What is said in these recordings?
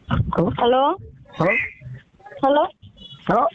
Hello hello hello hello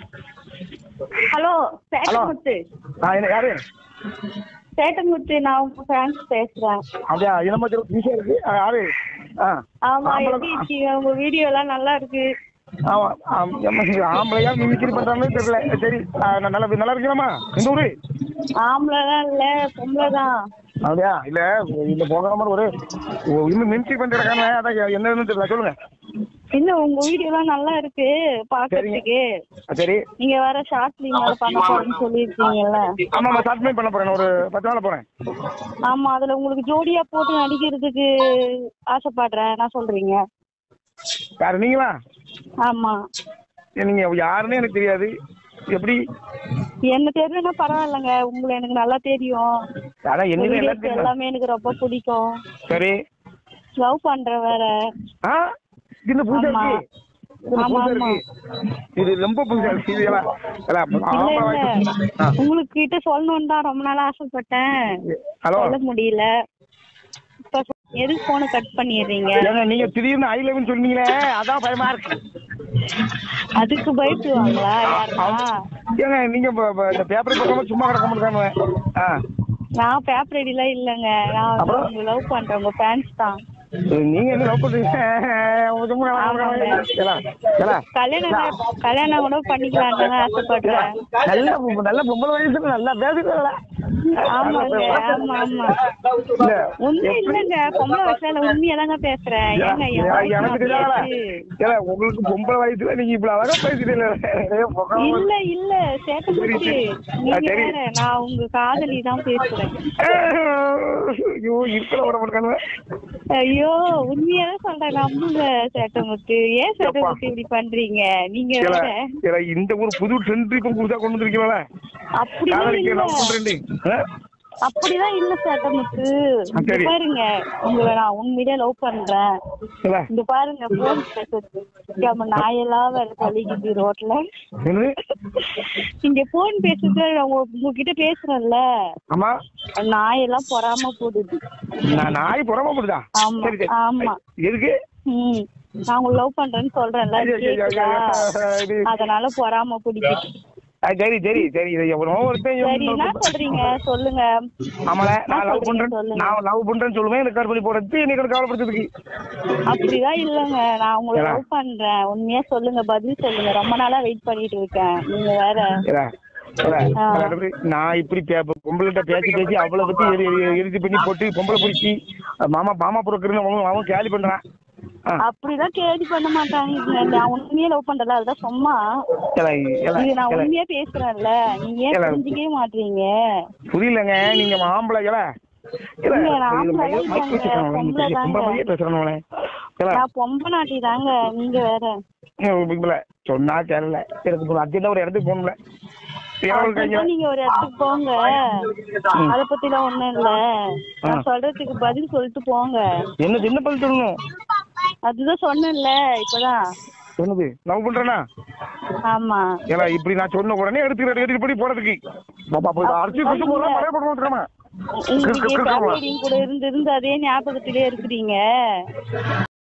hello Chettamuthu ஆ என்ன யாரு சேட்டமுத்து நான் உங்க ஃபேன்ஸ் பேசுறேன் அப்படியா என்னமா ஈஸியா இருக்கு ஆ, யாரு ஆ ஆமா ஆம்பளை- எப்படி இருக்கீங்க உங்க வீடியோ எல்லாம் நல்லா இருக்கு ஆமா ஆம், எம்மா, இது ஆம்பளையா மிமிக்ரி பண்றாங்கன்னு தெரியல சரி ஆ, நான் நல்லா நல்லா இருக்கீங்களாம்மா எந்த ஊரு ஆம்பளைலாம் இல்ல பொம்பளை தான் அப்படியா இல்ல இந்த போகாம ஒரு ஓ, இன்னும் மிமிக்ரி பண்றாங்க அதான் என்னன்னு தெரியல சொல்லுங்க இல்ல உங்க வீடியோ எல்லாம் நல்லா இருக்கு பாக்குறதுக்கு ஆ, சரி நீங்க வேற ஷார்ட் ஃபிலிம் வேற பண்ண போறேன்னு சொல்லியிருக்கீங்கல்ல ஆமாம்மா ஸ்டார்ட் பண்ண போறேன் ஒரு பத்து நாள் போறேன் ஆமா அதுல உங்களுக்கு ஜோடியா போட்டு நடிக்கிறதுக்கு ஆசைப்படுறேன் என்ன சொல்றீங்க யாரு நீங்களா ஆமா நீங்க யாருன்னு எனக்கு தெரியாது எப்படி என்ன தெரியலன்னா பரவாயில்லைங்க உங்களை எனக்கு நல்லா தெரியும் அதான் உங்க என்ன videos எல்லாம் தெரியும் எல்லாமே எனக்கு ரொம்ப பிடிக்கும் சரி லவ் பண்ற வேற ஆ இது புதுசா ஆமா. இருக்கு இது ஆமா, புதுசா ஆமா. இருக்கு இது ரொம்ப புதுசா இருக்கு இது எல்லாம் எல்லாம் இல்ல ஆமா, இல்ல ஆ. உங்களுக்கு கிட்ட சொல்லணும்னு தான் ரொம்ப நாளா ஆசைப்பட்டேன் ஹலோ சொல்ல முடியல இப்ப எதுக்கு போன கட் பண்ணிடுறீங்க ஏங்க நீங்க திடீர்னு ஐ லவ்னு சொன்னீங்களே அதான் பயமா இருக்கு அதுக்கு பயப்படுவாங்களா யாருன்னா ஏங்க நீங்க இப்ப- இப்ப இந்த பேப்பர் பக்கமா சும்மா கிடக்க முடியாம ஆ நான் பேப்பர் ரெடிலாம் இல்லைங்க நான் அப்புறம்? உங்க லவ் பண்றேன் உங்க ஃபேன்ஸ் தான் நீங்க என்ன லவ் பண்றீங்க சும்மா ஆமாங்க. ஏலா, ஏலா. கல்யாணம் கல்யாணம் கூட பண்ணிக்கலாம் தானே ஆசைப்படுறேன் நல்ல பொம்பளை- நல்ல பொம்பளை வயசுல நல்லா பேசுறல ஆமாங்க ஆமா ஆமா இல்ல உண்மை இல்லைங்க பொம்பளை வயசுல உண்மையா தாங்க பேசுறேன் ஏங்க என் ஏ- voice எனக்கு தெரியாதா அப்படியாச்சு? ஏல உங்களுக்கு பொம்பளை வயசுல நீங்க இவ்வளவு அழகா பேசுறீங்க இல்ல இல்ல சேட்டை முடிச்சு நீங்க சரி. வேற நான் உங்க காதலி தான் பேசுறேன் ஐயோ இருக்கிற விட மாட்டாங்க ஐயோ உண்மையா தான் சொல்றேன் நம்புங்க சேட்டமுத்து ஏன் சேட்டமுத்து இப்படி பண்றீங்க நீங்க ஏல, வேற ஏல, இந்த ஒரு புது ட்ரெண்ட் இப்ப புதுசா கொண்டு வந்திருக்கீங்களா அப்படிதான் காதலிக்க இல்ல லவ் பண்றேன் அப்படிதான் இல்ல சேட்டமுத்து இங்க சரி. பாருங்க உங்களை நான் உண்மையிலே லவ் பண்றேன் ஏல, இங்க பாருங்க போன் பேசுறது நம்ம நாயெல்லாம் வேற சொல்லிக்கிட்டு ரோட்ல என்னது இங்க போன் பேசுறது நான் உங்க- உங்ககிட்ட பேசுறேன்ல ஆமா நாயெல்லாம் பொறாம போடுது நான் நாய் புறமா போடுதா ஆமா, சரி சரி ஆமா. எதுக்கு ம் நான் உங்களை லவ் பண்றேன்னு சொல்றேன்ல ஐயோ, ஐயோ, ஐயோ, கேக்குதா? ஐயோ, இது- அதனால பொறாம பிடிக்குது ஆ, சரி சரி சரி இது எவ்வளோ ஒருத்தன் சரி என்ன சொல்றீங்க சொல்லுங்க ஆமால நான் என்ன லவ் சொல்றீங்க பண்றேன் சொல்லுங்க. நான் லவ் பண்றேன்னு சொல்லுவேன் எனக்கு கற்பனை போடுறது நீ எனக்கு கவலைப்படுறதுக்கு அப்படிதான் இல்லங்க நான் உங்களை ஏடா. லவ் பண்றேன் உண்மையா சொல்லுங்க பதில் சொல்லுங்க ரொம்ப நாளா வெயிட் பண்ணிட்டு இருக்கேன் நீங்க வேற ஏடா, ஏடா, ஆ. ஏடா, நான் இப்படி பே- பொம்பளைகிட்ட பேசி பேசி அவளை பத்தி எரி- எரி- எரிச்சு பண்ணி போட்டு பொம்பளை பிடிச்சி மாமா மாமா புறக்குறன்னு அவன் அவன் கேலி பண்றான் ஆ. அப்படிதான் கேள்வி பண்ண மாட்டாங்க நான் உண்மையா லவ் பண்றல அதுதான் சும்மா ஏலா, ஏலா, இது நான் ஏலா, உண்மையா பேசுறேன்ல நீங்க ஏன் ஏடா. புரிஞ்சுக்கவே மாட்டீங்க புரியலங்க நீங்க ஆம்பளை ஏலா ஏலா, இல்ல, நான் இது ஆம்பளை மைக் தான் மைக் வச்சிருக்காங்க, இல்லைங்க, நீங்க பெரிய பொம்பளை பொம்பளை மாதிரியே பேசுறேன் ஏலா நான் பொம்பை நாட்டி தாங்க நீங்க வேற இல்ல சொன்னா தெரியல எனக்கு இப்போ அர்ஜென்ட்டா ஒரு இடத்துக்கு போகணும்ல எவ்வளவு கைங்க அதுக்கு நீங்க ஒரு இடத்துக்கு போங்க அத பத்தி எல்லாம் ஒண்ணும் இல்ல நான் சொல்றதுக்கு பதில் சொல்லிட்டு போங்க என்ன என்ன பதில் சொல்லணும் அதுதான் சொன்னேன்ல இப்பதான் என்னது லவ் பண்றேனா ஆமா ஏலா இப்படி நான் சொன்ன உடனே எடுத்து எடுத்து படி போறதுக்கு பாப்பா போய் அரிசி கொடுத்து போறோம் மழைய போட்டு வந்துருமா உங்களுக்கு பேப்பர் கூட இருந்து இருந்து அதே ஞாபகத்திலே இருக்கிறீங்க